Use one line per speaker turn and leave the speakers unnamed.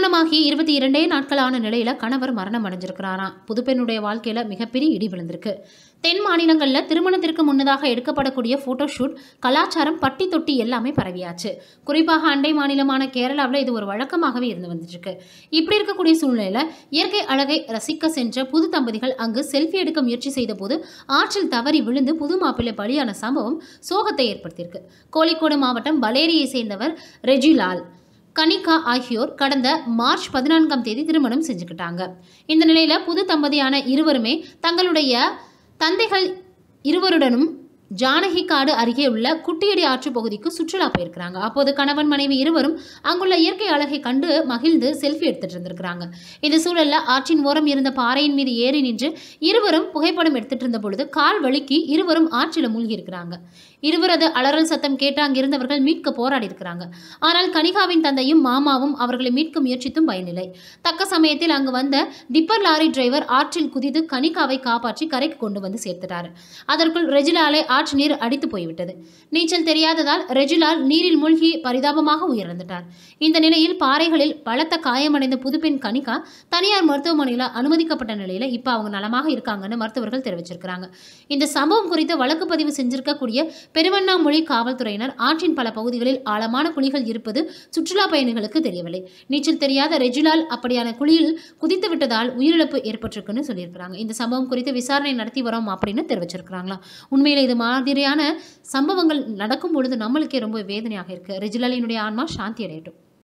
திருமணமாகி இருபத்தி இரண்டே நாட்களான நிலையில கணவர் மரணம் அடைஞ்சிருக்கிறாராம் புதுப்பெண்ணுடைய வாழ்க்கையில மிகப்பெரிய இடி விழுந்திருக்கு தென் மாநிலங்கள்ல திருமணத்திற்கு முன்னதாக எடுக்கப்படக்கூடிய போட்டோ ஷூட் கலாச்சாரம் பட்டி தொட்டி எல்லாமே பரவியாச்சு குறிப்பாக அண்டை மாநிலமான கேரளாவில் இது ஒரு வழக்கமாகவே இருந்து வந்துட்டு இருக்கு இப்படி இருக்கக்கூடிய சூழ்நிலையில இயற்கை அழகை ரசிக்க சென்ற புது தம்பதிகள் அங்கு செல்ஃபி எடுக்க முயற்சி செய்த போது ஆற்றில் தவறி விழுந்து புது மாப்பிள்ளை பலியான சம்பவம் சோகத்தை ஏற்படுத்தியிருக்கு கோழிக்கோடு மாவட்டம் பலேரியை சேர்ந்தவர் ரெஜிலால் கனிகா ஆகியோர் கடந்த மார்ச் பதினான்காம் தேதி திருமணம் செஞ்சுக்கிட்டாங்க இந்த நிலையில புது தம்பதியான இருவருமே தங்களுடைய தந்தைகள் இருவருடனும் ஜானகி காடு அருகே உள்ள குட்டியடி ஆற்று பகுதிக்கு சுற்றுலா போயிருக்கிறாங்க அப்போது கணவன் மனைவி இருவரும் அங்குள்ள இயற்கை அழகை கண்டு மகிழ்ந்து செல்ஃபி எடுத்துட்டு இருந்திருக்கிறாங்க இந்த சூழல்ல ஆற்றின் ஓரம் இருந்த பாறையின் மீது ஏறி நின்று இருவரும் புகைப்படம் எடுத்துட்டு இருந்த பொழுது கால் வழுக்கி இருவரும் ஆற்றில மூழ்கி இருக்கிறாங்க இருவரது அலறல் சத்தம் கேட்டு அங்கிருந்தவர்கள் மீட்க போராடி இருக்கிறாங்க ஆனால் கனிகாவின் தந்தையும் மாமாவும் அவர்களை மீட்க முயற்சித்தும் பயனில்லை தக்க சமயத்தில் அங்கு வந்த டிப்பர் லாரி டிரைவர் ஆற்றில் குதித்து கனிகாவை காப்பாற்றி கரைக்கு கொண்டு வந்து சேர்த்துட்டாரு அதற்குள் ரெஜிலாலை ஆற்று நீர் அடித்து போய்விட்டது நீச்சல் தெரியாததால் ரெஜிலால் நீரில் மூழ்கி பரிதாபமாக உயிரிழந்துட்டார் இந்த நிலையில் பாறைகளில் பலத்த காயமடைந்த புதுப்பெண் கனிகா தனியார் மருத்துவமனையில் அனுமதிக்கப்பட்ட நிலையில இப்போ அவங்க நலமாக இருக்காங்கன்னு மருத்துவர்கள் தெரிவிச்சிருக்கிறாங்க இந்த சம்பவம் குறித்து வழக்கு பதிவு செஞ்சிருக்கக்கூடிய பெருவண்ணாமொழி காவல்துறையினர் ஆற்றின் பல பகுதிகளில் ஆழமான குழிகள் இருப்பது சுற்றுலா பயணிகளுக்கு தெரியவில்லை நீச்சல் தெரியாத ரெஜிலால் அப்படியான குழியில் குதித்து விட்டதால் உயிரிழப்பு ஏற்பட்டிருக்குன்னு சொல்லியிருக்கிறாங்க இந்த சம்பவம் குறித்து விசாரணை நடத்தி வரோம் அப்படின்னு தெரிவிச்சிருக்கிறாங்களா உண்மையில இது மாதிரியான சம்பவங்கள் நடக்கும் பொழுது நம்மளுக்கே ரொம்ப வேதனையாக இருக்கு ரெஜிலாலினுடைய ஆன்மா சாந்தி அடையட்டும்